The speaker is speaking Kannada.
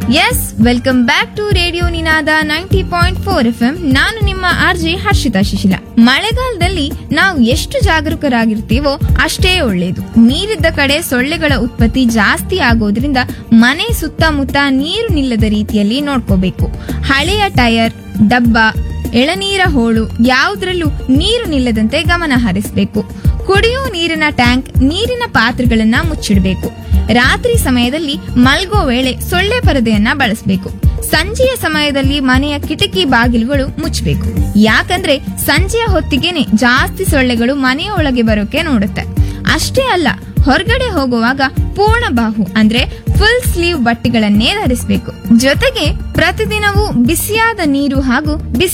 S welcome back to radio Ninaada ninety point four F M ನಾನು ನಿಮ್ಮ ಆರ್ಜಿ ಹರ್ಷಿತಾ ಶಿಶಿಲ ಮಳೆಗಾಲದಲ್ಲಿ ನಾವು ಎಷ್ಟು ಜಾಗರೂಕರಾಗಿರ್ತೀವೋ ಅಷ್ಟೇ ಒಳ್ಳೆಯದು ನೀರಿದ್ದ ಕಡೆ ಸೊಳ್ಳೆಗಳ ಉತ್ಪತ್ತಿ ಜಾಸ್ತಿ ಆಗೋದ್ರಿಂದ ಮನೆ ಸುತ್ತಮುತ್ತ ನೀರು ನಿಲ್ಲದ ರೀತಿಯಲ್ಲಿ ನೋಡ್ಕೋಬೇಕು ಹಳೆಯ ಟೈರ್ ಡಬ್ಬ ಎಳನೀರ ಹೋಳು ಯಾವುದ್ರಲ್ಲೂ ನೀರು ನಿಲ್ಲದಂತೆ ಗಮನ ಹರಿಸಬೇಕು ಕುಡಿಯೋ ನೀರಿನ ಟ್ಯಾಂಕ್ ನೀರಿನ ಪಾತ್ರೆಗಳನ್ನ ಮುಚ್ಚಿಡಬೇಕು ರಾತ್ರಿ ಸಮಯದಲ್ಲಿ ಮಲ್ಗೋ ವೇಳೆ ಸೊಳ್ಳೆ ಪರದೆಯನ್ನ ಬಳಸಬೇಕು ಸಂಜೆಯ ಸಮಯದಲ್ಲಿ ಮನೆಯ ಕಿಟಕಿ ಬಾಗಿಲುಗಳು ಮುಚ್ಚಬೇಕು ಯಾಕಂದ್ರೆ ಸಂಜೆಯ ಹೊತ್ತಿಗೆನೆ ಜಾಸ್ತಿ ಸೊಳ್ಳೆಗಳು ಮನೆಯ ಒಳಗೆ ಬರೋಕೆ ನೋಡುತ್ತೆ ಅಷ್ಟೇ ಅಲ್ಲ ಹೊರಗಡೆ ಹೋಗುವಾಗ ಪೂರ್ಣ ಬಾಹು ಅಂದ್ರೆ ಫುಲ್ ಸ್ಲೀವ್ ಬಟ್ಟೆಗಳನ್ನೇ ಧರಿಸಬೇಕು ಜೊತೆಗೆ ಪ್ರತಿದಿನವೂ ಬಿಸಿಯಾದ ನೀರು ಹಾಗೂ ಬಿಸಿ